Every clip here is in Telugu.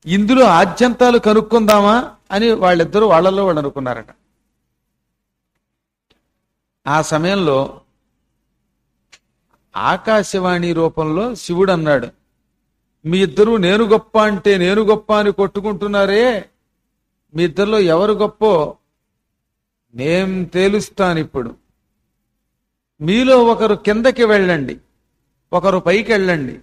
ఇందులో ఆద్యంతాలు కనుక్కుందామా అని వాళ్ళిద్దరూ వాళ్ళల్లో వాళ్ళు అనుకున్నారట ఆ సమయంలో ఆకాశవాణి రూపంలో శివుడు అన్నాడు మీ ఇద్దరు నేను గొప్ప అంటే నేను గొప్ప అని కొట్టుకుంటున్నారే మీ ఇద్దరిలో ఎవరు గొప్పో నేం తేలుస్తాను ఇప్పుడు మీలో ఒకరు కిందకి వెళ్ళండి ఒకరు పైకి వెళ్ళండి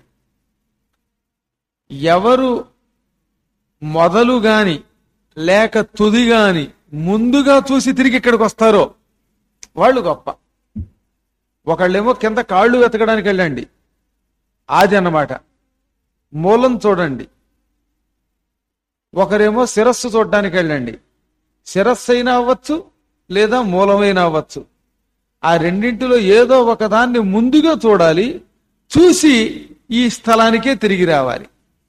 ఎవరు మొదలు గాని లేక తుది గాని ముందుగా చూసి తిరిగి ఇక్కడికి వస్తారో వాళ్ళు గొప్ప ఒకళ్ళేమో కింద కాళ్ళు వెతకడానికి వెళ్ళండి ఆది అన్నమాట మూలం చూడండి ఒకరేమో శిరస్సు చూడడానికి వెళ్ళండి శిరస్సు అయినా అవ్వచ్చు లేదా మూలమైనా అవ్వచ్చు ఆ రెండింటిలో ఏదో ఒకదాన్ని ముందుగా చూడాలి చూసి ఈ స్థలానికే తిరిగి రావాలి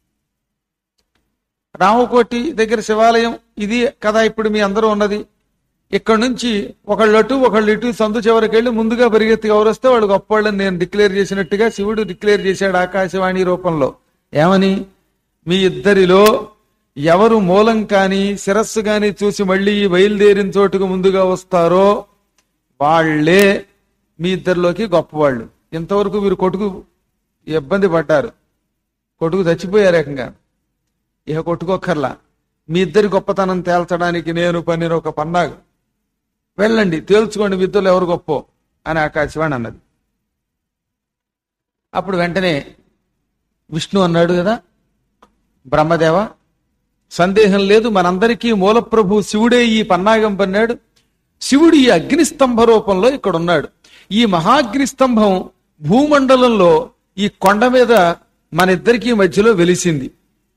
రామకోటి దగ్గర శివాలయం ఇది కదా ఇప్పుడు మీ అందరూ ఉన్నది ఇక్కడ నుంచి ఒకళ్ళు అటు ఒకళ్ళు ఇటు సందు చివరికి వెళ్ళి ముందుగా పరిగెత్తి ఎవరు వస్తే వాళ్ళు గొప్పవాళ్ళని నేను డిక్లేర్ చేసినట్టుగా శివుడు డిక్లేర్ చేశాడు ఆకాశవాణి రూపంలో ఏమని మీ ఇద్దరిలో ఎవరు మూలం కాని శిరస్సు కాని చూసి మళ్ళీ ఈ బయలుదేరిన చోటుకు ముందుగా వస్తారో వాళ్లే మీ ఇద్దరిలోకి గొప్పవాళ్ళు ఇంతవరకు మీరు కొట్టుకు ఇబ్బంది పడ్డారు కొట్టుకు చచ్చిపోయారు ఏకంగా ఇక కొట్టుకోకర్లా మీ ఇద్దరి గొప్పతనం తేల్చడానికి నేను పన్నిన ఒక పన్నాగు వెళ్ళండి తేల్చుకోండి మీ ఇద్దరు ఎవరు గొప్ప అని ఆకాశవాణి అన్నది అప్పుడు వెంటనే విష్ణు అన్నాడు కదా బ్రహ్మదేవ సందేహం లేదు మనందరికీ మూలప్రభు శివుడే ఈ పన్నాగం పన్నాడు శివుడు ఈ అగ్నిస్తంభ రూపంలో ఇక్కడ ఉన్నాడు ఈ మహాగ్నిస్తంభం భూమండలంలో ఈ కొండ మీద మన ఇద్దరికీ మధ్యలో వెలిసింది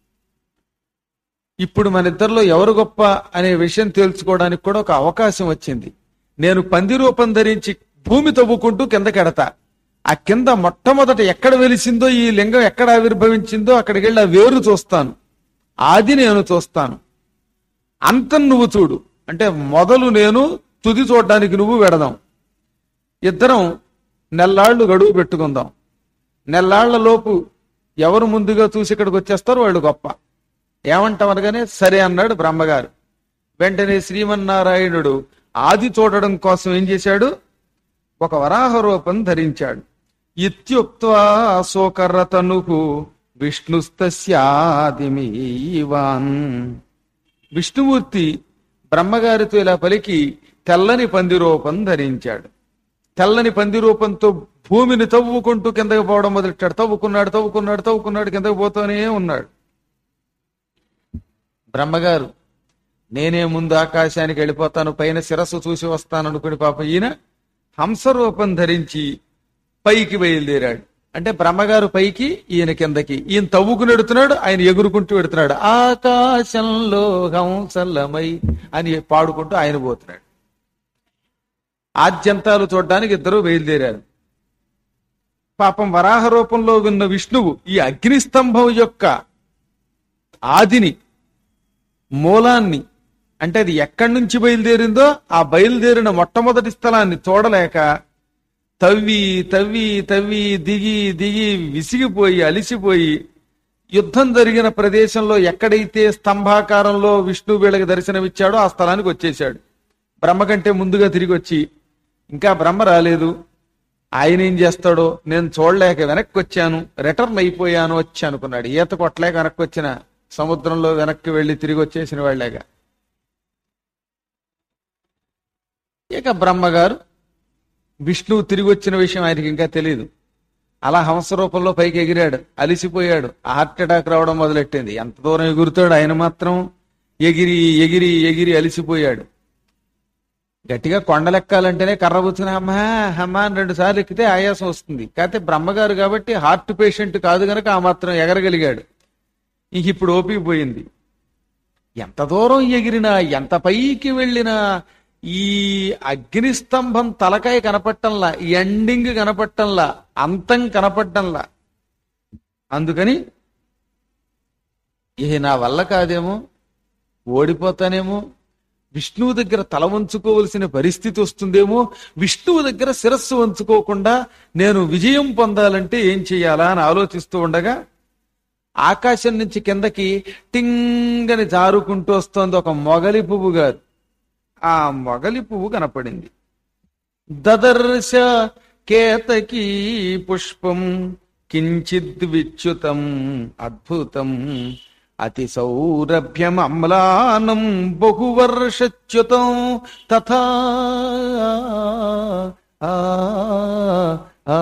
ఇప్పుడు మన ఇద్దరిలో ఎవరు గొప్ప అనే విషయం తేల్చుకోవడానికి కూడా ఒక అవకాశం వచ్చింది నేను పంది రూపం ధరించి భూమి తవ్వుకుంటూ కిందకెడతా ఆ కింద మొట్టమొదట ఎక్కడ వెలిసిందో ఈ లింగం ఎక్కడ ఆవిర్భవించిందో అక్కడికి వెళ్ళి ఆ వేరు చూస్తాను ఆది నేను చూస్తాను అంతం నువ్వు చూడు అంటే మొదలు నేను తుది చూడడానికి నువ్వు వెడదాం ఇద్దరం నెల్లాళ్ళు గడువు పెట్టుకుందాం నెల్లాళ్ల లోపు ఎవరు ముందుగా చూసి ఇక్కడికి వచ్చేస్తారో వాళ్ళు గొప్ప ఏమంటాం అనగానే సరే అన్నాడు బ్రహ్మగారు వెంటనే శ్రీమన్నారాయణుడు ఆది చూడడం కోసం ఏం చేశాడు ఒక వరాహ రూపం ధరించాడు ఇత్యుక్త్వా శోకరతనుకు విష్ణుస్తస్యాదిమీవాన్ విష్ణుమూర్తి బ్రహ్మగారితో ఇలా పలికి తెల్లని పంది రూపం ధరించాడు తెల్లని పంది రూపంతో భూమిని తవ్వుకుంటూ కిందకి పోవడం మొదలెట్టాడు తవ్వుకున్నాడు తవ్వుకున్నాడు తవ్వుకున్నాడు కిందకి పోతూనే ఉన్నాడు బ్రహ్మగారు నేనే ముందు ఆకాశానికి వెళ్ళిపోతాను పైన శిరస్సు చూసి వస్తాను అనుకుని పాప ఈయన హంస రూపం ధరించి పైకి బయలుదేరాడు అంటే బ్రహ్మగారు పైకి ఈయన కిందకి ఈయన తవ్వుకుని ఎడుతున్నాడు ఆయన ఎగురుకుంటూ పెడుతున్నాడు ఆకాశంలో హంసలమై అని పాడుకుంటూ ఆయన పోతున్నాడు ఆద్యంతాలు చూడడానికి ఇద్దరు బయలుదేరారు పాపం వరాహ రూపంలో ఉన్న విష్ణువు ఈ అగ్నిస్తంభం యొక్క ఆదిని మూలాన్ని అంటే అది ఎక్కడి నుంచి బయలుదేరిందో ఆ బయలుదేరిన మొట్టమొదటి స్థలాన్ని చూడలేక తవ్వి తవ్వి తవ్వి దిగి దిగి విసిగిపోయి అలిసిపోయి యుద్ధం జరిగిన ప్రదేశంలో ఎక్కడైతే స్తంభాకారంలో విష్ణు వీళ్ళకి దర్శనమిచ్చాడో ఆ స్థలానికి వచ్చేశాడు బ్రహ్మ కంటే ముందుగా తిరిగి వచ్చి ఇంకా బ్రహ్మ రాలేదు ఆయన ఏం చేస్తాడో నేను చూడలేక వెనక్కి వచ్చాను రిటర్న్ అయిపోయాను వచ్చి అనుకున్నాడు ఈత కొట్టలేక వెనక్కి వచ్చిన సముద్రంలో వెనక్కి వెళ్లి తిరిగి వచ్చేసిన వాళ్ళేగా ఇక బ్రహ్మగారు విష్ణువు తిరిగి వచ్చిన విషయం ఆయనకి ఇంకా తెలియదు అలా హంస రూపంలో పైకి ఎగిరాడు అలిసిపోయాడు హార్ట్ అటాక్ రావడం మొదలెట్టింది ఎంత దూరం ఎగురుతాడు ఆయన మాత్రం ఎగిరి ఎగిరి ఎగిరి అలిసిపోయాడు గట్టిగా కొండలెక్కాలంటేనే కర్ర కూర్చుని అమ్మా అమ్మా అని రెండు సార్లు ఎక్కితే ఆయాసం వస్తుంది కాకపోతే బ్రహ్మగారు కాబట్టి హార్ట్ పేషెంట్ కాదు గనక ఆ మాత్రం ఎగరగలిగాడు ఇంక ఇప్పుడు ఓపిక పోయింది ఎంత దూరం ఎగిరినా ఎంత పైకి వెళ్ళినా ఈ అగ్నిస్తంభం తలకాయ కనపట్టంలా ఎండింగ్ కనపట్టంలా అంతం కనపట్టంలా అందుకని ఇది నా వల్ల కాదేమో ఓడిపోతానేమో విష్ణువు దగ్గర తల వంచుకోవలసిన పరిస్థితి వస్తుందేమో విష్ణువు దగ్గర శిరస్సు వంచుకోకుండా నేను విజయం పొందాలంటే ఏం చెయ్యాలా అని ఆలోచిస్తూ ఉండగా ఆకాశం నుంచి కిందకి టింగ్ అని జారుకుంటూ వస్తోంది ఒక మొగలి పువ్వు గారు ఆ మొగలి పువ్వు కనపడింది దదర్శ కేతకీ పుష్పం కించిద్ విచ్యుతం అద్భుతం అతి సౌరభ్యం అమ్లానం బహువర్షచ్యుతం తథా ఆ, ఆ,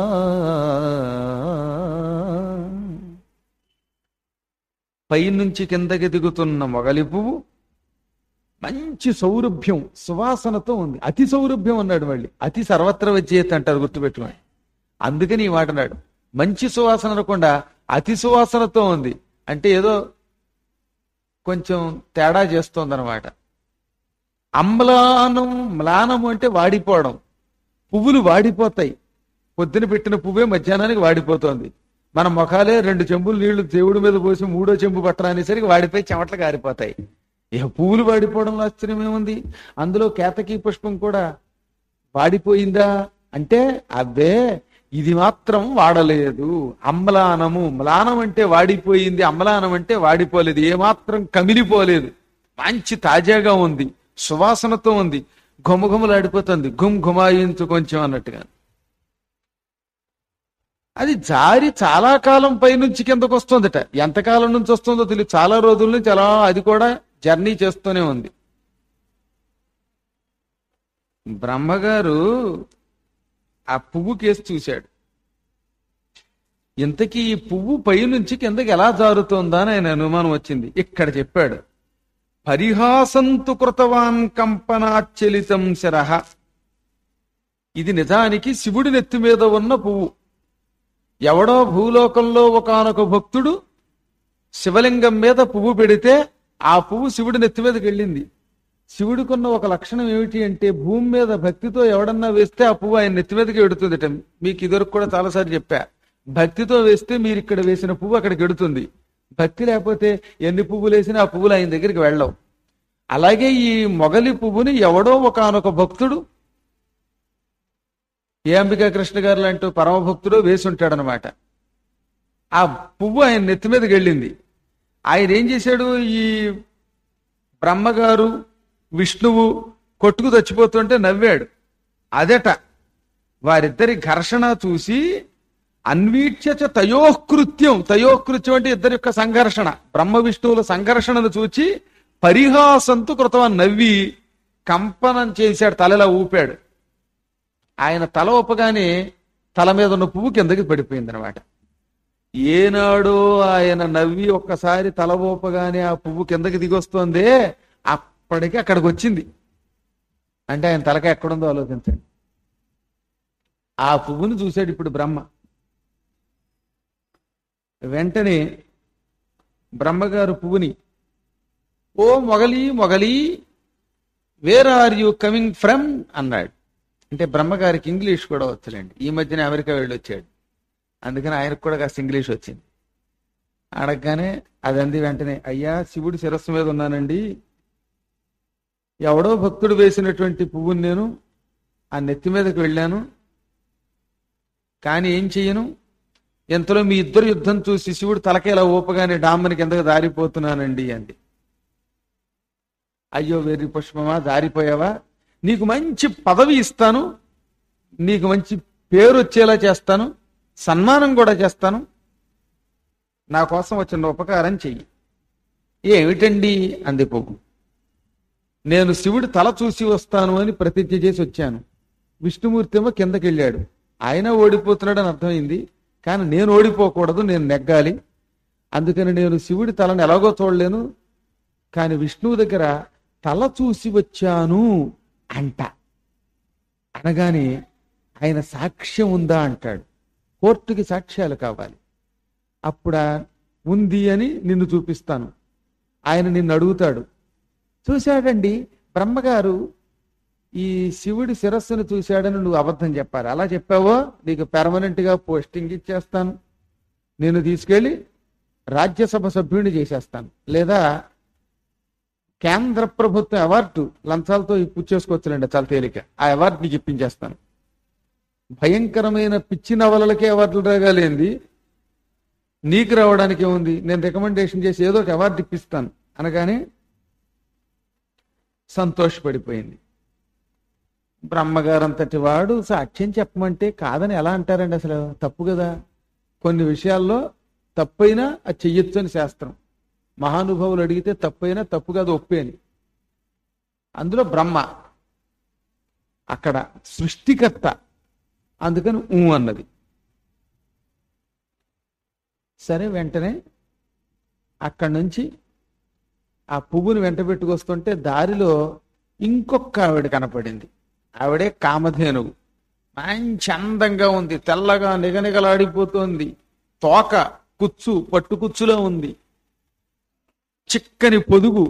పైనుంచి కిందకి దిగుతున్న మొగలి పువ్వు మంచి సౌరభ్యం సువాసనతో ఉంది అతి సౌరభ్యం అన్నాడు మళ్ళీ అతి సర్వత్ర విజేత అంటారు గుర్తుపెట్టుకోండి అందుకని ఈ మాట అన్నాడు మంచి సువాసన అనకుండా అతి సువాసనతో ఉంది అంటే ఏదో కొంచెం తేడా చేస్తోంది అనమాట అమ్లానం మ్లానం అంటే వాడిపోవడం పువ్వులు వాడిపోతాయి పొద్దున పెట్టిన పువ్వే మధ్యాహ్నానికి వాడిపోతోంది మన ముఖాలే రెండు చెంబులు నీళ్లు దేవుడి మీద పోసి మూడో చెంబు పట్టరానేసరికి వాడిపోయి చెమటలు కారిపోతాయి ఇక పువ్వులు వాడిపోవడంలో ఆశ్చర్యం ఏముంది అందులో కేతకీ పుష్పం కూడా వాడిపోయిందా అంటే అబ్బే ఇది మాత్రం వాడలేదు అమ్లానము మ్లానం అంటే వాడిపోయింది అమ్లానం అంటే వాడిపోలేదు ఏమాత్రం కమిలిపోలేదు మంచి తాజాగా ఉంది సువాసనతో ఉంది ఘుమఘుమలాడిపోతుంది ఘుమ్ ఘుమాయించు కొంచెం అన్నట్టుగా అది జారి చాలా కాలం పైనుంచి కిందకు వస్తుందట ఎంతకాలం నుంచి వస్తుందో తెలియదు చాలా రోజుల నుంచి అలా అది కూడా జర్నీ చేస్తూనే ఉంది బ్రహ్మగారు ఆ పువ్వు కేసు చూశాడు ఇంతకీ ఈ పువ్వు పైనుంచి కిందకి ఎలా జారుతోందా అని ఆయన అనుమానం వచ్చింది ఇక్కడ చెప్పాడు పరిహాసంతు కృతవాన్ కంపనాచలితం శరహ ఇది నిజానికి శివుడి నెత్తి మీద ఉన్న పువ్వు ఎవడో భూలోకంలో ఒకానొక భక్తుడు శివలింగం మీద పువ్వు పెడితే ఆ పువ్వు శివుడి నెత్తి మీదకి వెళ్ళింది శివుడికున్న ఒక లక్షణం ఏమిటి అంటే భూమి మీద భక్తితో ఎవడన్నా వేస్తే ఆ పువ్వు ఆయన నెత్తి మీదకి ఎడుతుందిట మీకు ఇదివరకు కూడా చాలాసార్లు చెప్పా భక్తితో వేస్తే మీరు ఇక్కడ వేసిన పువ్వు అక్కడికి ఎడుతుంది భక్తి లేకపోతే ఎన్ని పువ్వులు వేసినా ఆ పువ్వులు ఆయన దగ్గరికి వెళ్ళవు అలాగే ఈ మొగలి పువ్వుని ఎవడో ఒకానొక భక్తుడు ఏ అంబికా కృష్ణ గారు లాంటి పరమ భక్తుడు వేసి ఉంటాడనమాట ఆ పువ్వు ఆయన నెత్తి మీదకి వెళ్ళింది ఆయన ఏం చేశాడు ఈ బ్రహ్మగారు విష్ణువు కొట్టుకు చచ్చిపోతుంటే నవ్వాడు అదట వారిద్దరి ఘర్షణ చూసి అన్వీక్ష తయోకృత్యం తయోకృత్యం అంటే ఇద్దరి యొక్క సంఘర్షణ బ్రహ్మ విష్ణువుల సంఘర్షణను చూచి పరిహాసంతో కృతం నవ్వి కంపనం చేశాడు తలలా ఊపాడు ఆయన తల ఊపగానే తల మీద ఉన్న పువ్వు కిందకి పడిపోయింది అనమాట ఏనాడో ఆయన నవ్వి ఒక్కసారి తల ఊపగానే ఆ పువ్వు కిందకి దిగొస్తోందే అప్పటికి అక్కడికి వచ్చింది అంటే ఆయన తలక ఎక్కడుందో ఆలోచించండి ఆ పువ్వుని చూశాడు ఇప్పుడు బ్రహ్మ వెంటనే బ్రహ్మగారు పువ్వుని ఓ మొగలి మొగలి where are you coming from అన్నాడు అంటే బ్రహ్మగారికి ఇంగ్లీష్ కూడా వచ్చలేండి ఈ మధ్యన అమెరికా వెళ్ళి వచ్చాడు అందుకని ఆయనకు కూడా కాస్త ఇంగ్లీష్ వచ్చింది అడగగానే అది అంది వెంటనే అయ్యా శివుడి శిరస్సు మీద ఉన్నానండి ఎవడో భక్తుడు వేసినటువంటి పువ్వుని నేను ఆ నెత్తి మీదకి వెళ్ళాను కానీ ఏం చెయ్యను ఎంతలో మీ ఇద్దరు యుద్ధం చూసి శివుడు తలకేలా ఊపగానే డామ్మని కిందకి దారిపోతున్నానండి అంది అయ్యో వెర్రి పుష్పమా దారిపోయావా నీకు మంచి పదవి ఇస్తాను నీకు మంచి పేరు వచ్చేలా చేస్తాను సన్మానం కూడా చేస్తాను నా కోసం వచ్చిన ఉపకారం చెయ్యి ఏమిటండి అంది పువ్వు నేను శివుడి తల చూసి వస్తాను అని ప్రతిజ్ఞ చేసి వచ్చాను విష్ణుమూర్తి ఏమో కిందకి వెళ్ళాడు ఆయన ఓడిపోతున్నాడని అర్థమైంది కానీ నేను ఓడిపోకూడదు నేను నెగ్గాలి అందుకని నేను శివుడి తలను ఎలాగో చూడలేను కానీ విష్ణువు దగ్గర తల చూసి వచ్చాను అంట అనగానే ఆయన సాక్ష్యం ఉందా అంటాడు కోర్టుకి సాక్ష్యాలు కావాలి అప్పుడా ఉంది అని నిన్ను చూపిస్తాను ఆయన నిన్ను అడుగుతాడు చూశాడండి బ్రహ్మగారు ఈ శివుడి శిరస్సును చూశాడని నువ్వు అబద్ధం చెప్పాలి అలా చెప్పావో నీకు పెర్మనెంట్ గా పోస్టింగ్ ఇచ్చేస్తాను నేను తీసుకెళ్లి రాజ్యసభ సభ్యుడిని చేసేస్తాను లేదా కేంద్ర ప్రభుత్వ అవార్డు లంచాలతో పుచ్చేసుకోవచ్చులేండి చాలా తేలిక ఆ అవార్డు నీకు ఇప్పించేస్తాను భయంకరమైన పిచ్చి నవలలకే అవార్డులు రాగాలేంది నీకు రావడానికి ఏముంది నేను రికమెండేషన్ చేసి ఏదో ఒక అవార్డు ఇప్పిస్తాను అనగానే సంతోషపడిపోయింది బ్రహ్మగారంతటి వాడు సాక్ష్యం చెప్పమంటే కాదని ఎలా అంటారండి అసలు తప్పు కదా కొన్ని విషయాల్లో తప్పైనా అది చెయ్యొచ్చు అని శాస్త్రం మహానుభావులు అడిగితే తప్పైనా తప్పు కాదు ఒప్పే అని అందులో బ్రహ్మ అక్కడ సృష్టికర్త అందుకని ఊ అన్నది సరే వెంటనే అక్కడి నుంచి ఆ పువ్వుని వెంట పెట్టుకొస్తుంటే దారిలో ఇంకొక ఆవిడ కనపడింది ఆవిడే కామధేనువు మంచి అందంగా ఉంది తెల్లగా నిగనిగలాడిపోతోంది తోక కుచ్చు పట్టు కుచ్చులో ఉంది చిక్కని పొదుగు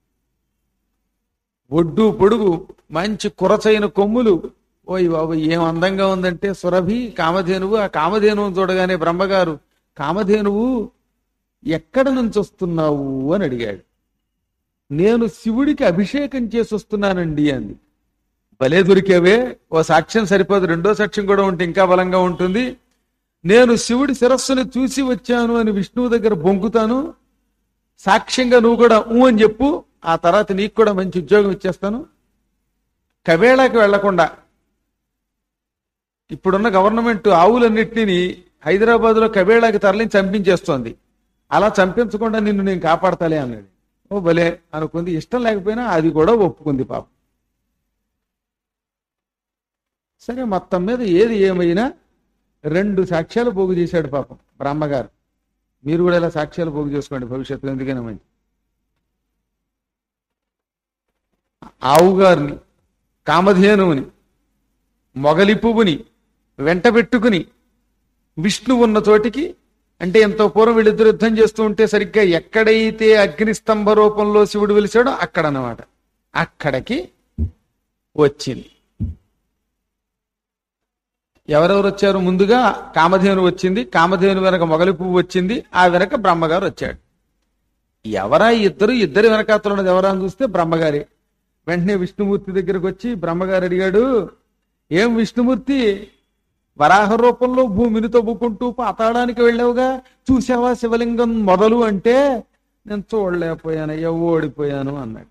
ఒడ్డు పొడుగు మంచి కురచైన కొమ్ములు ఓయ్ బాబు ఏం అందంగా ఉందంటే సురభి కామధేనువు ఆ కామధేనువు చూడగానే బ్రహ్మగారు కామధేనువు ఎక్కడ నుంచి వస్తున్నావు అని అడిగాడు నేను శివుడికి అభిషేకం చేసి వస్తున్నానండి అంది భలే దొరికేవే ఓ సాక్ష్యం సరిపోదు రెండో సాక్ష్యం కూడా ఉంటే ఇంకా బలంగా ఉంటుంది నేను శివుడి శిరస్సుని చూసి వచ్చాను అని విష్ణువు దగ్గర బొంకుతాను సాక్ష్యంగా నువ్వు కూడా ఊ అని చెప్పు ఆ తర్వాత నీకు కూడా మంచి ఉద్యోగం ఇచ్చేస్తాను కవేళాకి వెళ్లకుండా ఇప్పుడున్న గవర్నమెంట్ ఆవులన్నింటినీ హైదరాబాద్ లో కబేళాకి తరలించి చంపించేస్తోంది అలా చంపించకుండా నిన్ను నేను కాపాడతాలే అన్నాడు ఓ భలే అనుకుంది ఇష్టం లేకపోయినా అది కూడా ఒప్పుకుంది పాపం సరే మొత్తం మీద ఏది ఏమైనా రెండు సాక్ష్యాలు పోగు చేశాడు పాపం బ్రహ్మగారు మీరు కూడా ఇలా సాక్ష్యాలు పోగు చేసుకోండి భవిష్యత్తులో ఎందుకైనా మంచి ఆవుగారిని కామధేనువుని మొగలి పువ్వుని వెంట పెట్టుకుని విష్ణు ఉన్న చోటికి అంటే ఎంతో పూర్వం వీళ్ళిద్దరు యుద్ధం చేస్తూ ఉంటే సరిగ్గా ఎక్కడైతే అగ్నిస్తంభ రూపంలో శివుడు వెలిచాడో అక్కడ అన్నమాట అక్కడికి వచ్చింది ఎవరెవరు వచ్చారు ముందుగా కామధేను వచ్చింది కామధేను వెనక మొగలి పువ్వు వచ్చింది ఆ వెనక బ్రహ్మగారు వచ్చాడు ఎవరా ఈ ఇద్దరు ఇద్దరి వెనకాతలు ఉన్నది ఎవరా అని చూస్తే బ్రహ్మగారే వెంటనే విష్ణుమూర్తి దగ్గరకు వచ్చి బ్రహ్మగారు అడిగాడు ఏం విష్ణుమూర్తి వరాహ రూపంలో భూమిని తవ్వుకుంటూ పాతాళానికి వెళ్ళావుగా చూసావా శివలింగం మొదలు అంటే నేను చూడలేకపోయాను ఓడిపోయాను అన్నాడు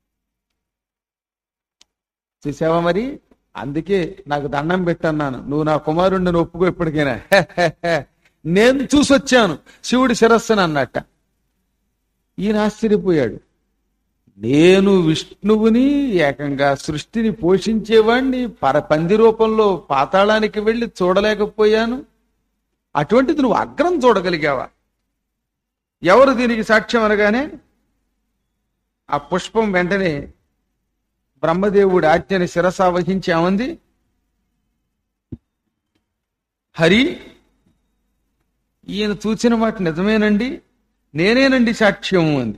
చూసావా మరి అందుకే నాకు దండం పెట్టన్నాను నువ్వు నా కుమారుణ్ణి ఒప్పుకో ఇప్పటికైనా హె, హె, హె. నేను చూసొచ్చాను శివుడి శిరస్సుని అన్నట్ట ఈయన ఆశ్చర్యపోయాడు నేను విష్ణువుని ఏకంగా సృష్టిని పోషించేవాణ్ణి పర పంది రూపంలో పాతాళానికి వెళ్ళి చూడలేకపోయాను అటువంటిది నువ్వు అగ్రం చూడగలిగావా ఎవరు దీనికి సాక్ష్యం అనగానే ఆ పుష్పం వెంటనే బ్రహ్మదేవుడి ఆజ్ఞని శిరస వహించి ఏమంది హరి ఈయన చూసిన మాట నిజమేనండి నేనేనండి సాక్ష్యం అంది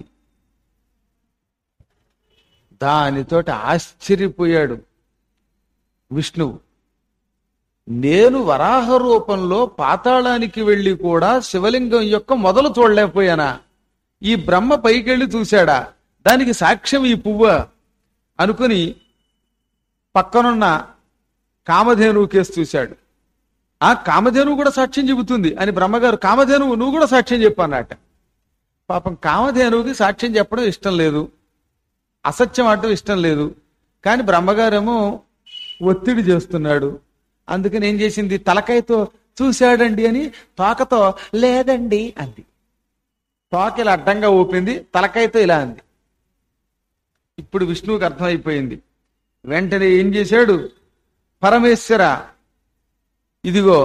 దానితోటి ఆశ్చర్యపోయాడు విష్ణువు నేను వరాహ రూపంలో పాతాళానికి వెళ్ళి కూడా శివలింగం యొక్క మొదలు చూడలేకపోయానా ఈ బ్రహ్మ పైకెళ్ళి చూశాడా దానికి సాక్ష్యం ఈ పువ్వ అనుకుని పక్కనున్న కామధేనువు కేసు చూశాడు ఆ కామధేనువు కూడా సాక్ష్యం చెబుతుంది అని బ్రహ్మగారు కామధేనువు నువ్వు కూడా సాక్ష్యం చెప్పు అన్నట్ట పాపం కామధేనువుకి సాక్ష్యం చెప్పడం ఇష్టం లేదు అసత్యం ఆడటం ఇష్టం లేదు కానీ బ్రహ్మగారేమో ఒత్తిడి చేస్తున్నాడు అందుకని ఏం చేసింది తలకాయతో చూశాడండి అని తోకతో లేదండి అంది తోక ఇలా అడ్డంగా ఊపింది తలకాయతో ఇలా అంది ఇప్పుడు విష్ణువుకి అర్థమైపోయింది వెంటనే ఏం చేశాడు పరమేశ్వర ఇదిగో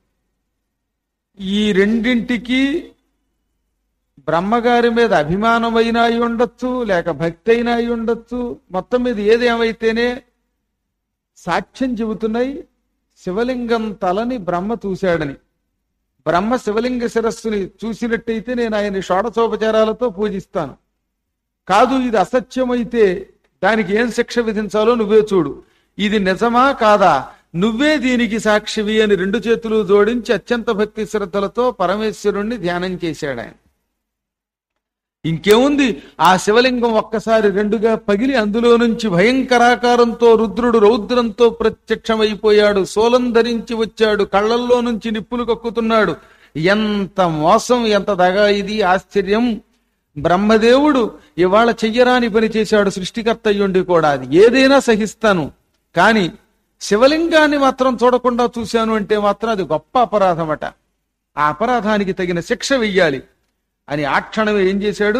ఈ రెండింటికి బ్రహ్మగారి మీద అభిమానమైనా అయి ఉండొచ్చు లేక భక్తి అయినా అయి ఉండొచ్చు మొత్తం మీద ఏది ఏమైతేనే సాక్ష్యం చెబుతున్నాయి శివలింగం తలని బ్రహ్మ చూశాడని బ్రహ్మ శివలింగ శిరస్సుని చూసినట్టయితే నేను ఆయన షోడచోపచారాలతో పూజిస్తాను కాదు ఇది అసత్యమైతే దానికి ఏం శిక్ష విధించాలో నువ్వే చూడు ఇది నిజమా కాదా నువ్వే దీనికి సాక్షివి అని రెండు చేతులు జోడించి అత్యంత భక్తి శ్రద్ధలతో పరమేశ్వరుణ్ణి ధ్యానం చేశాడు ఆయన ఇంకేముంది ఆ శివలింగం ఒక్కసారి రెండుగా పగిలి అందులో నుంచి భయంకరాకారంతో రుద్రుడు రౌద్రంతో ప్రత్యక్షమైపోయాడు సోలం ధరించి వచ్చాడు కళ్ళల్లో నుంచి నిప్పులు కక్కుతున్నాడు ఎంత మోసం ఎంత దగా ఇది ఆశ్చర్యం బ్రహ్మదేవుడు ఇవాళ చెయ్యరాని పని చేశాడు సృష్టికర్త అయ్యుండి కూడా అది ఏదైనా సహిస్తాను కానీ శివలింగాన్ని మాత్రం చూడకుండా చూశాను అంటే మాత్రం అది గొప్ప అపరాధమట ఆ అపరాధానికి తగిన శిక్ష వెయ్యాలి అని ఆ క్షణమే ఏం చేశాడు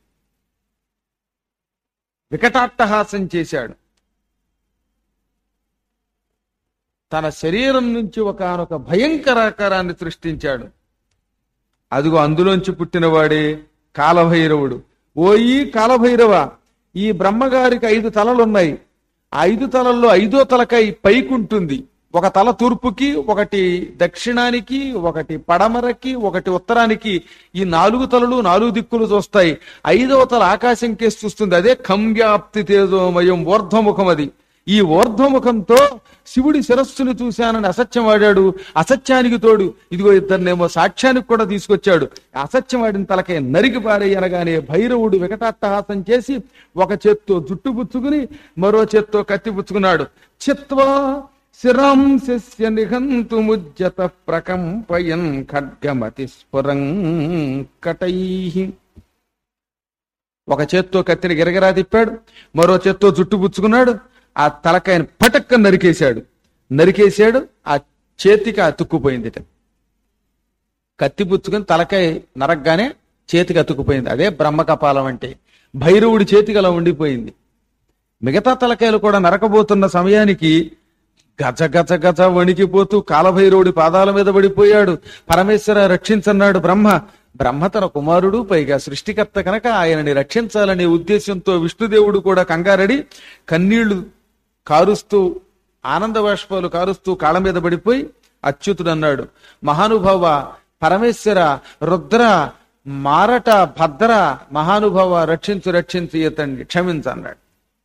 వికటాట్టహాసం చేశాడు తన శరీరం నుంచి ఒకనొక భయంకరాకారాన్ని సృష్టించాడు అదిగో అందులోంచి పుట్టినవాడే కాలభైరవుడు ఓయి కాలభైరవ ఈ బ్రహ్మగారికి ఐదు తలలున్నాయి ఆ ఐదు తలల్లో ఐదో తలకై పైకుంటుంది ఒక తల తూర్పుకి ఒకటి దక్షిణానికి ఒకటి పడమరకి ఒకటి ఉత్తరానికి ఈ నాలుగు తలలు నాలుగు దిక్కులు చూస్తాయి ఐదవ తల ఆకాశం కేసి చూస్తుంది అదే కంవ్యాప్తి తేజోమయం ఊర్ధ్వముఖం అది ఈ ఊర్ధ్వముఖంతో శివుడి శిరస్సును చూశానని అసత్యం వాడాడు అసత్యానికి తోడు ఇదిగో ఇద్దరినేమో సాక్ష్యానికి కూడా తీసుకొచ్చాడు అసత్యం వాడిన తలకే నరికి పారేయనగానే భైరవుడు వికటాట్టహాసం చేసి ఒక చేత్తో జుట్టు పుచ్చుకుని మరో చేత్తో కత్తి పుచ్చుకున్నాడు చిత్వా శిరాంశస్య నిఘంతు ముజ్జత ప్రకంపయన్ ఖడ్గమతి స్ఫురం కటై ఒక చేత్తో కత్తిని గిరగిరా తిప్పాడు మరో చేత్తో జుట్టు పుచ్చుకున్నాడు ఆ తలకాయని పటక్క నరికేశాడు నరికేశాడు ఆ చేతికి అతుక్కుపోయిందిట కత్తి పుచ్చుకుని తలకాయ నరగ్గానే చేతికి అతుక్కుపోయింది అదే బ్రహ్మకపాలం అంటే భైరవుడి చేతికి అలా ఉండిపోయింది మిగతా తలకాయలు కూడా నరకబోతున్న సమయానికి గజ గజ గజ వణికిపోతూ కాలభైరవుడి పాదాల మీద పడిపోయాడు పరమేశ్వర రక్షించన్నాడు బ్రహ్మ బ్రహ్మ తన కుమారుడు పైగా సృష్టికర్త కనుక ఆయనని రక్షించాలనే ఉద్దేశంతో విష్ణుదేవుడు కూడా కంగారడి కన్నీళ్లు కారుస్తూ ఆనంద బాష్పాలు కారుస్తూ కాళ్ళ మీద పడిపోయి అచ్యుతుడు అన్నాడు మహానుభావ పరమేశ్వర రుద్ర మారట భద్ర మహానుభావ రక్షించు రక్షించు ఇతండి క్షమించన్నాడు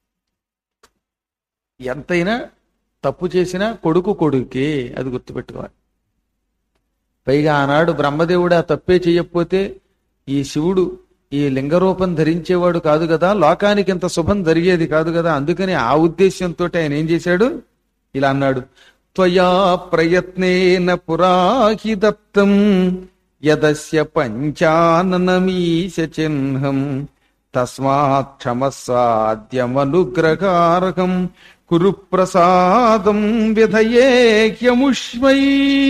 ఎంతైనా తప్పు చేసినా కొడుకు కొడుకే అది గుర్తుపెట్టుకోవాలి పైగా ఆనాడు బ్రహ్మదేవుడు ఆ తప్పే చెయ్యకపోతే ఈ శివుడు ఈ లింగరూపం ధరించేవాడు కాదు కదా లోకానికి ఇంత శుభం జరిగేది కాదు కదా అందుకని ఆ ఉద్దేశంతో ఆయన ఏం చేశాడు ఇలా అన్నాడు త్వయా ప్రయత్నేన పురాహి దత్తం యదస్య పంచాననమీశ చిహ్నం తస్మాత్ క్షమస్వాద్యమనుగ్రహార్హం కురు ప్రసాదం విధయేహ్యముష్మై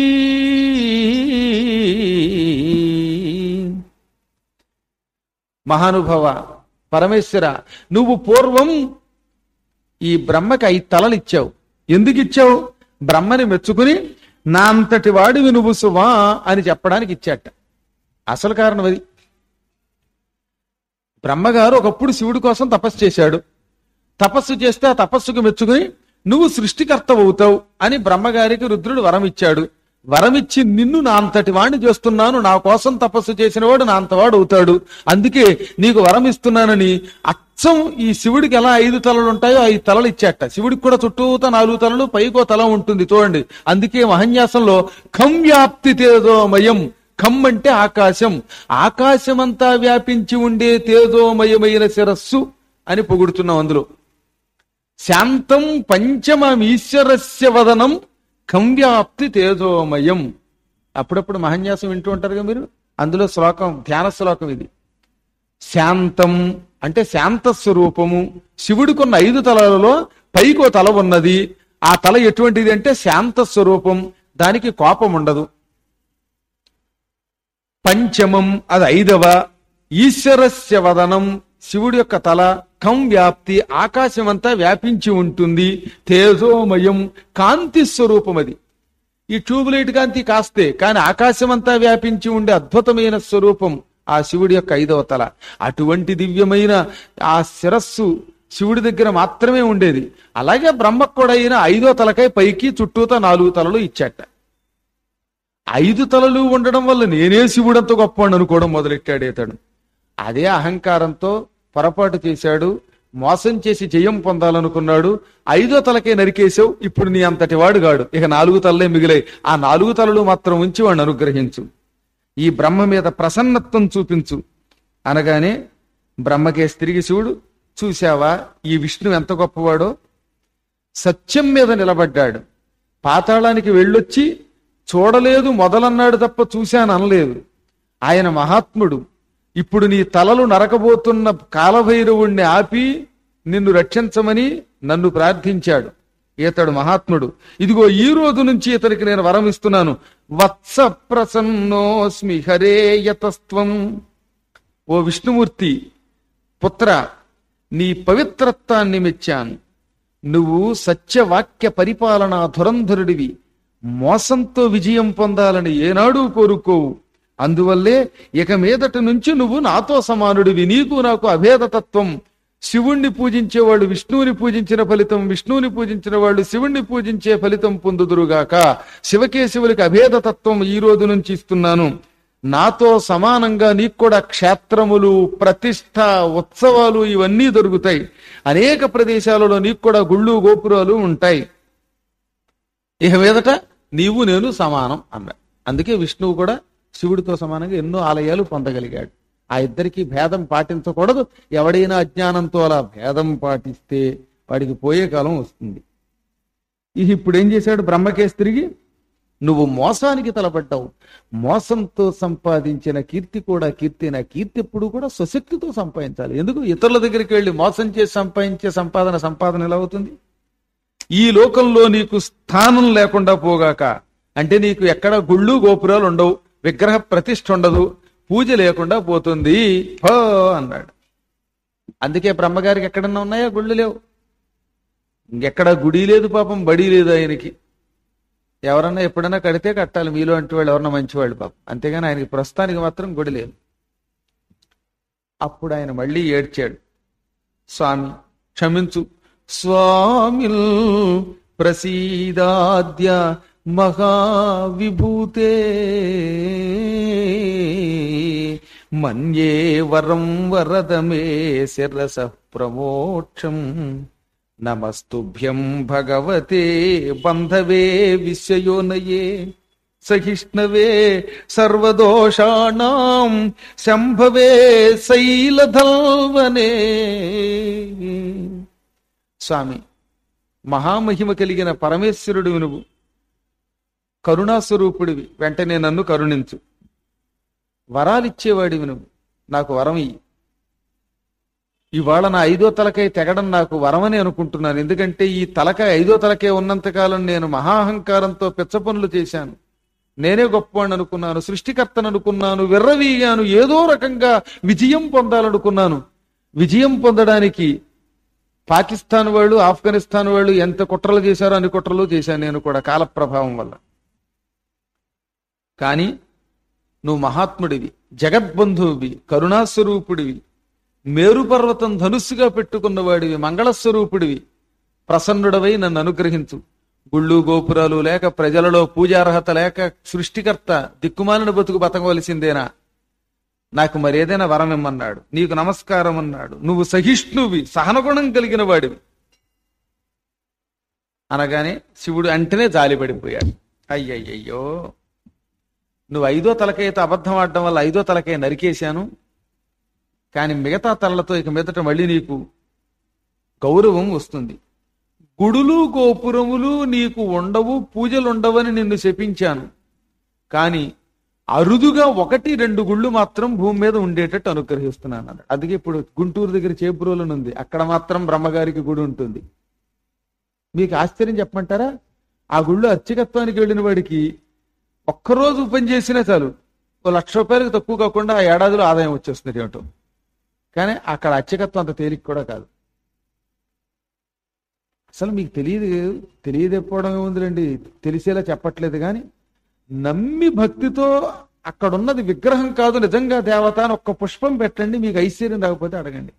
మహానుభవ పరమేశ్వర నువ్వు పూర్వం ఈ బ్రహ్మకి ఐదు తలలు ఇచ్చావు ఎందుకు ఇచ్చావు బ్రహ్మని మెచ్చుకుని నా అంతటి వాడివి నువ్వు సుమా అని చెప్పడానికి ఇచ్చాట అసలు కారణం అది బ్రహ్మగారు ఒకప్పుడు శివుడి కోసం తపస్సు చేశాడు తపస్సు చేస్తే ఆ తపస్సుకు మెచ్చుకుని నువ్వు సృష్టికర్త అవుతావు అని బ్రహ్మగారికి రుద్రుడు వరం ఇచ్చాడు వరం ఇచ్చి నిన్ను నా అంతటి వాణ్ణి చేస్తున్నాను నా కోసం తపస్సు చేసిన వాడు నా అంతవాడు అవుతాడు అందుకే నీకు వరం ఇస్తున్నానని అచ్చం ఈ శివుడికి ఎలా ఐదు తలలు ఉంటాయో ఐదు తలలు ఇచ్చాట శివుడికి కూడా చుట్టూత నాలుగు తలలు పైకో తల ఉంటుంది చూడండి అందుకే మహన్యాసంలో ఖం వ్యాప్తి తేజోమయం ఖం అంటే ఆకాశం ఆకాశమంతా వ్యాపించి ఉండే తేజోమయమైన శిరస్సు అని పొగుడుతున్నాం అందులో శాంతం పంచమీశ్వరస్య వదనం కంవ్యాప్తి తేజోమయం అప్పుడప్పుడు మహన్యాసం వింటూ ఉంటారు కదా మీరు అందులో శ్లోకం ధ్యాన శ్లోకం ఇది శాంతం అంటే శాంత స్వరూపము శివుడికున్న ఐదు తలలలో పైకో తల ఉన్నది ఆ తల ఎటువంటిది అంటే శాంత స్వరూపం దానికి కోపం ఉండదు పంచమం అది ఐదవ ఈశ్వరస్య వదనం శివుడి యొక్క తల కం వ్యాప్తి ఆకాశమంతా వ్యాపించి ఉంటుంది తేజోమయం కాంతి స్వరూపం అది ఈ ట్యూబ్లైట్ కాంతి కాస్తే కానీ ఆకాశమంతా వ్యాపించి ఉండే అద్భుతమైన స్వరూపం ఆ శివుడి యొక్క ఐదవ తల అటువంటి దివ్యమైన ఆ శిరస్సు శివుడి దగ్గర మాత్రమే ఉండేది అలాగే బ్రహ్మకు కూడా అయిన ఐదో తలకై పైకి చుట్టూతా నాలుగు తలలు ఇచ్చాట ఐదు తలలు ఉండడం వల్ల నేనే శివుడంత గొప్ప అనుకోవడం మొదలెట్టాడు ఇతడు అదే అహంకారంతో పొరపాటు చేశాడు మోసం చేసి జయం పొందాలనుకున్నాడు ఐదో తలకే నరికేశావు ఇప్పుడు నీ అంతటి వాడు గాడు ఇక నాలుగు తలలే మిగిలాయి ఆ నాలుగు తలలు మాత్రం ఉంచి వాడిని అనుగ్రహించు ఈ బ్రహ్మ మీద ప్రసన్నత్వం చూపించు అనగానే బ్రహ్మకేసి తిరిగి శివుడు చూశావా ఈ విష్ణు ఎంత గొప్పవాడో సత్యం మీద నిలబడ్డాడు పాతాళానికి వెళ్ళొచ్చి చూడలేదు మొదలన్నాడు తప్ప చూశాను అనలేదు ఆయన మహాత్ముడు ఇప్పుడు నీ తలలు నరకబోతున్న కాలభైరవుణ్ణి ఆపి నిన్ను రక్షించమని నన్ను ప్రార్థించాడు ఇతడు మహాత్ముడు ఇదిగో ఈ రోజు నుంచి ఇతనికి నేను వరం ఇస్తున్నాను వత్స ప్రసన్నోస్మి హరే యతస్త్వం ఓ విష్ణుమూర్తి పుత్ర నీ పవిత్రత్వాన్ని మెచ్చాను నువ్వు సత్యవాక్య పరిపాలన ధురంధరుడివి మోసంతో విజయం పొందాలని ఏనాడూ కోరుకోవు అందువల్లే ఇక మీదట నుంచి నువ్వు నాతో సమానుడివి నీకు నాకు అభేదతత్వం శివుణ్ణి పూజించే వాళ్ళు విష్ణువుని పూజించిన ఫలితం విష్ణువుని పూజించిన వాళ్ళు శివుణ్ణి పూజించే ఫలితం పొందుదురుగాక శివకేశవులకి అభేదతత్వం ఈ రోజు నుంచి ఇస్తున్నాను నాతో సమానంగా నీకు కూడా క్షేత్రములు ప్రతిష్ట ఉత్సవాలు ఇవన్నీ దొరుకుతాయి అనేక ప్రదేశాలలో నీకు కూడా గుళ్ళు గోపురాలు ఉంటాయి ఇక మీదట నీవు నేను సమానం అన్నా అందుకే విష్ణువు కూడా శివుడితో సమానంగా ఎన్నో ఆలయాలు పొందగలిగాడు ఆ ఇద్దరికి భేదం పాటించకూడదు ఎవడైనా అజ్ఞానంతో అలా భేదం పాటిస్తే వాడికి పోయే కాలం వస్తుంది ఇక ఇప్పుడు ఏం చేశాడు బ్రహ్మకేశ్ తిరిగి నువ్వు మోసానికి తలపడ్డావు మోసంతో సంపాదించిన కీర్తి కూడా కీర్తి నా కీర్తి ఎప్పుడు కూడా స్వశక్తితో సంపాదించాలి ఎందుకు ఇతరుల దగ్గరికి వెళ్ళి మోసం చేసి సంపాదించే సంపాదన సంపాదన ఎలా అవుతుంది ఈ లోకంలో నీకు స్థానం లేకుండా పోగాక అంటే నీకు ఎక్కడ గుళ్ళు గోపురాలు ఉండవు విగ్రహ ప్రతిష్ఠ ఉండదు పూజ లేకుండా పోతుంది హో అన్నాడు అందుకే బ్రహ్మగారికి ఎక్కడన్నా ఉన్నాయా గుళ్ళు లేవు ఇంకెక్కడ గుడి లేదు పాపం బడి లేదు ఆయనకి ఎవరన్నా ఎప్పుడైనా కడితే కట్టాలి మీలో అంటే వాళ్ళు ఎవరన్నా మంచివాళ్ళు పాపం అంతేగాని ఆయనకి ప్రస్తుతానికి మాత్రం గుడి లేదు అప్పుడు ఆయన మళ్ళీ ఏడ్చాడు స్వామి క్షమించు స్వామిల్ ప్రసీదాద్య మహావిభూతే మన్యే వరం వరదమే శిరస ప్రమోక్షం నమస్తుభ్యం భగవతే బంధవే విశ్వయోనయే సహిష్ణవే సర్వదోషాణం శంభవే శైలధల్వనే స్వామి మహామహిమ కలిగిన పరమేశ్వరుడు నువ్వు కరుణాస్వరూపుడివి వెంటనే నన్ను కరుణించు వరాలిచ్చేవాడివి నువ్వు నాకు వరం ఇయ్యి ఇవాళ నా ఐదో తలకాయ తెగడం నాకు వరమని అనుకుంటున్నాను ఎందుకంటే ఈ తలకాయ ఐదో తలకాయ ఉన్నంతకాలం నేను మహాహంకారంతో పిచ్చ పనులు చేశాను నేనే గొప్పవాడిని అనుకున్నాను సృష్టికర్తను అనుకున్నాను విర్రవీగాను ఏదో రకంగా విజయం పొందాలనుకున్నాను విజయం పొందడానికి పాకిస్తాన్ వాళ్ళు ఆఫ్ఘనిస్తాన్ వాళ్ళు ఎంత కుట్రలు చేశారో అన్ని కుట్రలు చేశాను నేను కూడా కాల ప్రభావం వల్ల కానీ నువ్వు మహాత్ముడివి జగద్బంధువువి కరుణాస్వరూపుడివి మేరు పర్వతం ధనుస్సుగా పెట్టుకున్నవాడివి మంగళస్వరూపుడివి ప్రసన్నుడవై నన్ను అనుగ్రహించు గుళ్ళు గోపురాలు లేక ప్రజలలో పూజార్హత లేక సృష్టికర్త దిక్కుమాలిన బతుకు బతకవలసిందేనా నాకు మరేదైనా వరం ఇమ్మన్నాడు నీకు నమస్కారం అన్నాడు నువ్వు సహిష్ణువి సహనగుణం కలిగిన వాడివి అనగానే శివుడు అంటేనే జాలిపడిపోయాడు అయ్యయ్యయ్యో నువ్వు ఐదో తలకైతే అబద్ధం ఆడడం వల్ల ఐదో తలకాయ నరికేశాను కానీ మిగతా తలలతో ఇక మీదట మళ్ళీ నీకు గౌరవం వస్తుంది గుడులు గోపురములు నీకు ఉండవు పూజలు ఉండవని నిన్ను శపించాను కానీ అరుదుగా ఒకటి రెండు గుళ్ళు మాత్రం భూమి మీద ఉండేటట్టు అనుగ్రహిస్తున్నాను అన్నాడు అందుకే ఇప్పుడు గుంటూరు దగ్గర చేపురోలను ఉంది అక్కడ మాత్రం బ్రహ్మగారికి గుడి ఉంటుంది మీకు ఆశ్చర్యం చెప్పమంటారా ఆ గుళ్ళు అర్చకత్వానికి వెళ్ళిన వాడికి ఒక్కరోజు పని చేసినా చాలు ఓ లక్ష రూపాయలకు తక్కువ కాకుండా ఆ ఏడాదిలో ఆదాయం వచ్చేస్తుంది ఏమిటో కానీ అక్కడ అర్చకత్వం అంత తేలిక కూడా కాదు అసలు మీకు తెలియదు తెలియదెప్పడం ఏముందిలేండి తెలిసేలా చెప్పట్లేదు కానీ నమ్మి భక్తితో అక్కడ ఉన్నది విగ్రహం కాదు నిజంగా దేవత అని ఒక్క పుష్పం పెట్టండి మీకు ఐశ్వర్యం రాకపోతే అడగండి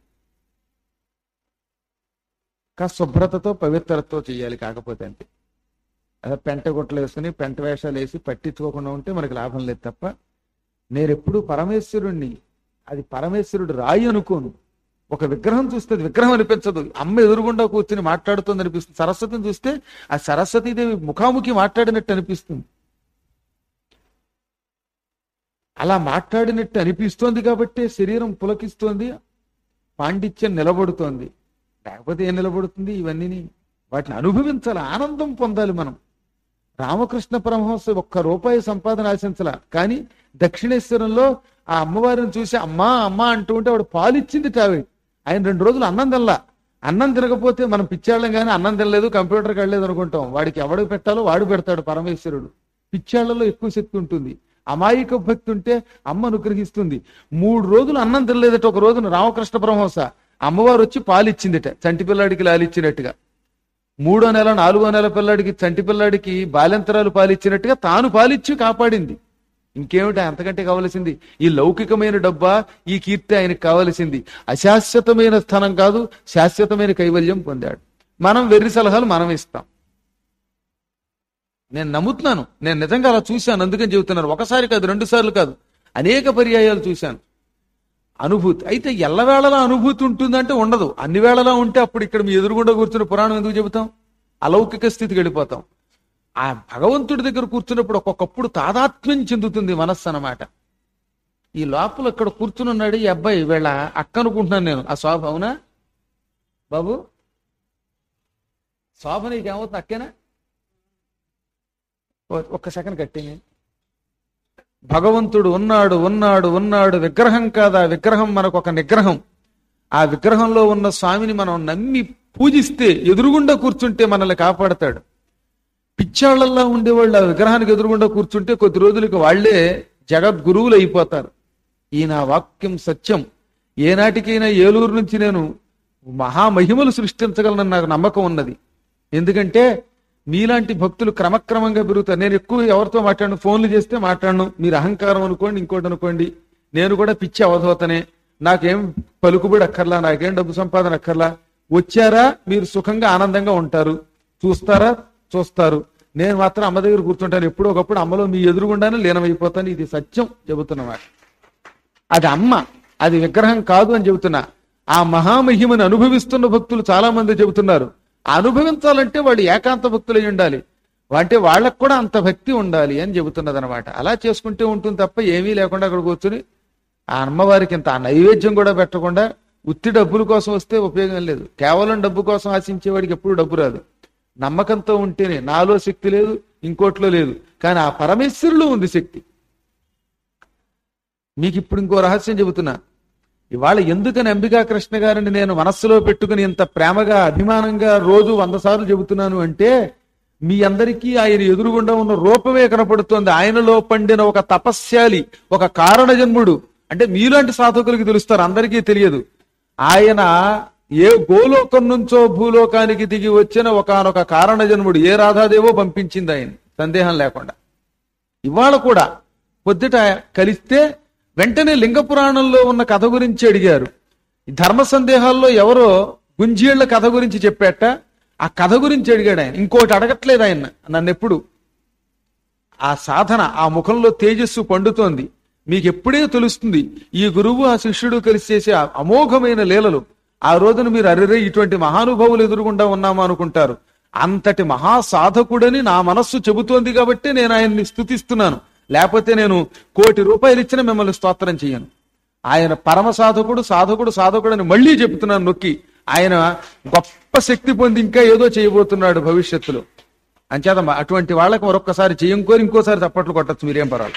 కాస్త శుభ్రతతో పవిత్రతతో చేయాలి కాకపోతే అంతే అదే పెంట గుట్టలు వేసుకుని పెంట వేషాలు వేసి పట్టించుకోకుండా ఉంటే మనకి లాభం లేదు తప్ప నేను ఎప్పుడు పరమేశ్వరుణ్ణి అది పరమేశ్వరుడు రాయి అనుకోను ఒక విగ్రహం చూస్తే అది విగ్రహం అనిపించదు అమ్మ ఎదురుగుండా కూర్చుని మాట్లాడుతుంది అనిపిస్తుంది సరస్వతిని చూస్తే ఆ సరస్వతీదేవి ముఖాముఖి మాట్లాడినట్టు అనిపిస్తుంది అలా మాట్లాడినట్టు అనిపిస్తోంది కాబట్టి శరీరం పులకిస్తోంది పాండిత్యం నిలబడుతోంది లేకపోతే ఏం నిలబడుతుంది ఇవన్నీ వాటిని అనుభవించాలి ఆనందం పొందాలి మనం రామకృష్ణ పరమహంస ఒక్క రూపాయి సంపాదన ఆశించలా కానీ దక్షిణేశ్వరంలో ఆ అమ్మవారిని చూసి అమ్మా అమ్మా అంటూ ఉంటే ఆవిడ పాలిచ్చింది టావి ఆయన రెండు రోజులు అన్నం తినలా అన్నం తినకపోతే మనం పిచ్చాళ్ళం కానీ అన్నం తినలేదు కంప్యూటర్కి వెళ్ళలేదు అనుకుంటాం వాడికి ఎవడికి పెట్టాలో వాడు పెడతాడు పరమేశ్వరుడు పిచ్చాళ్లలో ఎక్కువ శక్తి ఉంటుంది అమాయక భక్తి ఉంటే అమ్మ అనుగ్రహిస్తుంది మూడు రోజులు అన్నం తినలేదట ఒక రోజున రామకృష్ణ పరమహంస అమ్మవారు వచ్చి పాలిచ్చిందిట చంటి పిల్లాడికి లాలిచ్చినట్టుగా మూడో నెల నాలుగో నెల పిల్లాడికి చంటి పిల్లాడికి బాల్యంతరాలు పాలిచ్చినట్టుగా తాను పాలిచ్చి కాపాడింది ఇంకేమిటి అంతకంటే కావలసింది ఈ లౌకికమైన డబ్బా ఈ కీర్తి ఆయనకు కావలసింది అశాశ్వతమైన స్థానం కాదు శాశ్వతమైన కైవల్యం పొందాడు మనం వెర్రి సలహాలు మనం ఇస్తాం నేను నమ్ముతున్నాను నేను నిజంగా అలా చూశాను అందుకని చెబుతున్నాను ఒకసారి కాదు రెండు సార్లు కాదు అనేక పర్యాయాలు చూశాను అనుభూతి అయితే ఎల్లవేళలా అనుభూతి ఉంటుందంటే ఉండదు అన్ని వేళలా ఉంటే అప్పుడు ఇక్కడ మీ ఎదురుగుండా కూర్చుని పురాణం ఎందుకు చెబుతాం అలౌకిక స్థితికి వెళ్ళిపోతాం ఆ భగవంతుడి దగ్గర కూర్చున్నప్పుడు ఒక్కొక్కప్పుడు తాదాత్మ్యం చెందుతుంది మనస్సు అన్నమాట ఈ లోపల ఇక్కడ కూర్చుని ఉన్నాడు ఈ అబ్బాయి వీళ్ళ అక్క అనుకుంటున్నాను నేను ఆ శోభ అవునా బాబు శోభ నీకేమవుతుంది అక్కేనా ఓ- ఒక్క సెకండ్ కట్టింది భగవంతుడు ఉన్నాడు ఉన్నాడు ఉన్నాడు విగ్రహం కాదా విగ్రహం మనకు ఒక నిగ్రహం ఆ విగ్రహంలో ఉన్న స్వామిని మనం నమ్మి పూజిస్తే ఎదురుగుండా కూర్చుంటే మనల్ని కాపాడతాడు పిచ్చాళ్లల్లో ఉండేవాళ్ళు ఆ విగ్రహానికి ఎదురుగుండా కూర్చుంటే కొద్ది రోజులకి వాళ్లే జగద్గురువులు అయిపోతారు ఈ నా వాక్యం సత్యం ఏనాటికైనా ఏలూరు నుంచి నేను మహామహిమలు సృష్టించగలనని నాకు నమ్మకం ఉన్నది ఎందుకంటే మీలాంటి భక్తులు క్రమక్రమంగా పెరుగుతారు నేను ఎక్కువ ఎవరితో మాట్లాడను ఫోన్లు చేస్తే మాట్లాడను మీరు అహంకారం అనుకోండి ఇంకోటి అనుకోండి నేను కూడా పిచ్చి అవధూతనే నాకేం పలుకుబడి అక్కర్లా నాకేం డబ్బు సంపాదన అక్కర్లా వచ్చారా మీరు సుఖంగా ఆనందంగా ఉంటారు చూస్తారా చూస్తారు నేను మాత్రం అమ్మ దగ్గర కూర్చుంటాను ఎప్పుడో ఒకప్పుడు అమ్మలో మీ ఎదురుగుండానే లీనమైపోతాను ఇది సత్యం చెబుతున్నమాట అది అమ్మ అది విగ్రహం కాదు అని చెబుతున్నా ఆ మహామహిమను అనుభవిస్తున్న భక్తులు చాలా మంది చెబుతున్నారు ఆ అనుభవించాలంటే వాళ్ళు ఏకాంత భక్తులై ఉండాలి అంటే వాళ్ళకు కూడా అంత భక్తి ఉండాలి అని చెబుతున్నది అనమాట అలా చేసుకుంటే ఉంటుంది తప్ప ఏమీ లేకుండా అక్కడ కూర్చుని ఆ అమ్మవారికి ఇంత ఆ నైవేద్యం కూడా పెట్టకుండా ఉత్తి డబ్బుల కోసం వస్తే ఉపయోగం లేదు కేవలం డబ్బు కోసం ఆశించేవాడికి ఎప్పుడు డబ్బు రాదు నమ్మకంతో ఉంటేనే నాలో శక్తి లేదు ఇంకోట్లో లేదు కానీ ఆ పరమేశ్వరులో ఉంది శక్తి మీకు ఇప్పుడు ఇంకో రహస్యం చెబుతున్నా ఇవాళ ఎందుకని అంబికా కృష్ణ గారిని నేను మనస్సులో పెట్టుకుని ఇంత ప్రేమగా అభిమానంగా రోజు వంద సార్లు చెబుతున్నాను అంటే మీ అందరికీ ఆయన ఎదురుగుండా ఉన్న రూపమే కనపడుతోంది ఆయనలో పండిన ఒక తపస్యాలి ఒక కారణ జన్ముడు అంటే మీలాంటి సాధకులకి తెలుస్తారు అందరికీ తెలియదు ఆయన ఏ గోలోకం నుంచో భూలోకానికి దిగి వచ్చిన ఒకనొక కారణ జన్ముడు ఏ రాధాదేవో పంపించింది ఆయన సందేహం లేకుండా ఇవాళ కూడా పొద్దుట కలిస్తే వెంటనే లింగ పురాణంలో ఉన్న కథ గురించి అడిగారు ఈ ధర్మ సందేహాల్లో ఎవరో గుంజీళ్ల కథ గురించి చెప్పాట ఆ కథ గురించి అడిగాడు ఆయన ఇంకోటి అడగట్లేదు ఆయన నన్ను ఎప్పుడు ఆ సాధన ఆ ముఖంలో తేజస్సు పండుతోంది మీకు ఎప్పుడే తెలుస్తుంది ఈ గురువు ఆ శిష్యుడు కలిసి చేసే ఆ అమోఘమైన లీలలు ఆ రోజున మీరు అరెరే ఇటువంటి మహానుభావులు ఎదురుగుండా ఉన్నామా అనుకుంటారు అంతటి మహా సాధకుడని నా మనస్సు చెబుతోంది కాబట్టి నేను ఆయన్ని స్థుతిస్తున్నాను లేకపోతే నేను కోటి రూపాయలు ఇచ్చిన మిమ్మల్ని స్తోత్రం చేయను ఆయన పరమ సాధకుడు సాధకుడు సాధకుడు అని మళ్ళీ చెప్తున్నాను నొక్కి ఆయన గొప్ప శక్తి పొంది ఇంకా ఏదో చేయబోతున్నాడు భవిష్యత్తులో అంచేత మ- అటువంటి వాళ్ళకి మరొక్కసారి చేయంకోరి ఇంకోసారి తప్పట్లు కొట్టచ్చు మీరేం పర్వాలేదు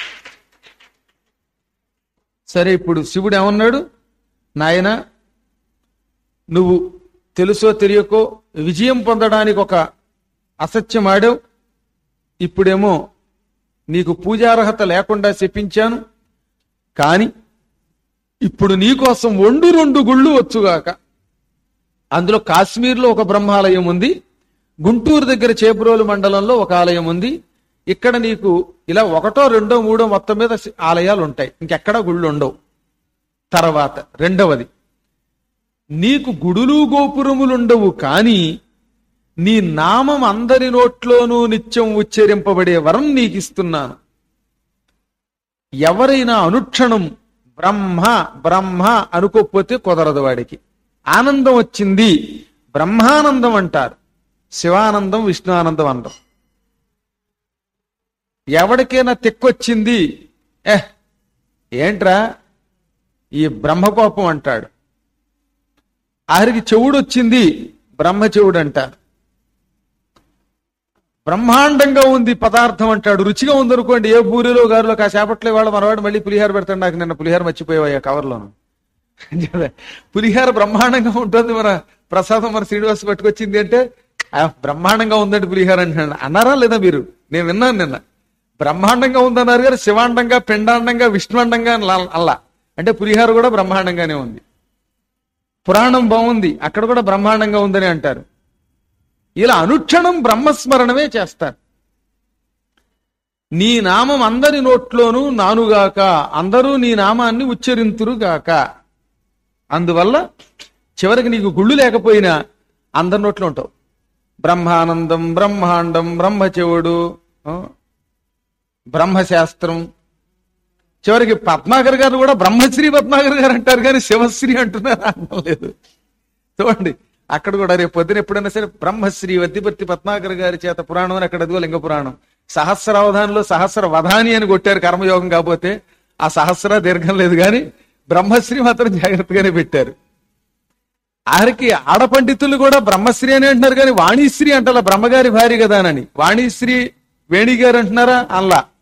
సరే ఇప్పుడు శివుడు ఏమన్నాడు నాయన నువ్వు తెలుసో తెలియకో విజయం పొందడానికి ఒక అసత్యం ఆడావు ఇప్పుడేమో నీకు పూజార్హత లేకుండా చెప్పించాను కాని ఇప్పుడు నీకోసం ఒండు రెండు గుళ్ళు వచ్చుగాక అందులో కాశ్మీర్లో ఒక బ్రహ్మాలయం ఉంది గుంటూరు దగ్గర చేపురోలు మండలంలో ఒక ఆలయం ఉంది ఇక్కడ నీకు ఇలా ఒకటో రెండో మూడో మొత్తం మీద ఆలయాలు ఉంటాయి ఇంకెక్కడా గుళ్ళు ఉండవు తర్వాత రెండవది నీకు గుడులు గోపురములుండవు కాని నీ నామం అందరి నోట్లోనూ నిత్యం ఉచ్చరింపబడే వరం నీకు ఇస్తున్నాను ఎవరైనా అనుక్షణం బ్రహ్మ బ్రహ్మ అనుకోకపోతే కుదరదు వాడికి ఆనందం వచ్చింది బ్రహ్మానందం అంటారు శివానందం విష్ణుఆనందం అంటాం ఎవరికైనా తెక్కొచ్చింది ఏ ఏంట్రా ఈ బ్రహ్మకోపం అంటాడు ఆఖరికి చెవుడు వచ్చింది బ్రహ్మ చెవుడు అంటారు బ్రహ్మాండంగా ఉంది పదార్థం అంటాడు రుచిగా ఉందనుకోండి ఏ బూరిలో గారిలో కాసేపట్లో వాళ్ళు మనవాడు మళ్ళీ పులిహార పెడతాడు నాకు నిన్న పులిహార మర్చిపోయావు కవర్లోను పులిహార బ్రహ్మాండంగా ఉంటుంది మన ప్రసాదం మన శ్రీనివాస్ పట్టుకొచ్చింది అంటే "ఆ, బ్రహ్మాండంగా ఉందండి పులిహార అంటున్నాడు అన్నారా లేదా మీరు నేను విన్నాను నిన్న బ్రహ్మాండంగా ఉందన్నారు గారు శివాండంగా పిండాండంగా విష్ణుండంగా అని లా- అల్లా అంటే పులిహార కూడా బ్రహ్మాండంగానే ఉంది పురాణం బాగుంది అక్కడ కూడా బ్రహ్మాండంగా ఉందని అంటారు ఇలా అనుక్షణం బ్రహ్మస్మరణమే చేస్తారు నీ నామం అందరి నోట్లోనూ నానుగాక అందరూ నీ నామాన్ని ఉచ్చరింతురుగాక అందువల్ల చివరికి నీకు గుళ్ళు లేకపోయినా అందరి నోట్లో ఉంటావు బ్రహ్మానందం బ్రహ్మాండం బ్రహ్మచెవుడు ఆ, బ్రహ్మశాస్త్రం చివరికి పద్మాకర్ గారు కూడా బ్రహ్మశ్రీ పద్మాకర్ గారు అంటారు కానీ శివశ్రీ అంటున్నారు అనడం లేదు చూడండి అక్కడ కూడా రేపు పొద్దున ఎప్పుడైనా సరే బ్రహ్మశ్రీ వద్దిపర్తి పద్మాకర్ గారి చేత పురాణం అని అక్కడ అదిగో లింగ పురాణం సహస్రావధానంలో సహస్ర వధాని అని కొట్టారు కర్మయోగం కాకపోతే ఆ సహస్ర దీర్ఘం లేదు కానీ బ్రహ్మశ్రీ మాత్రం జాగ్రత్తగానే పెట్టారు ఆఖరికి ఆడపండితులు కూడా బ్రహ్మశ్రీ అని అంటున్నారు కానీ వాణిశ్రీ అంటారా బ్రహ్మగారి భార్య కదా అని వాణిశ్రీ వేణి గారు అంటున్నారా అల్లా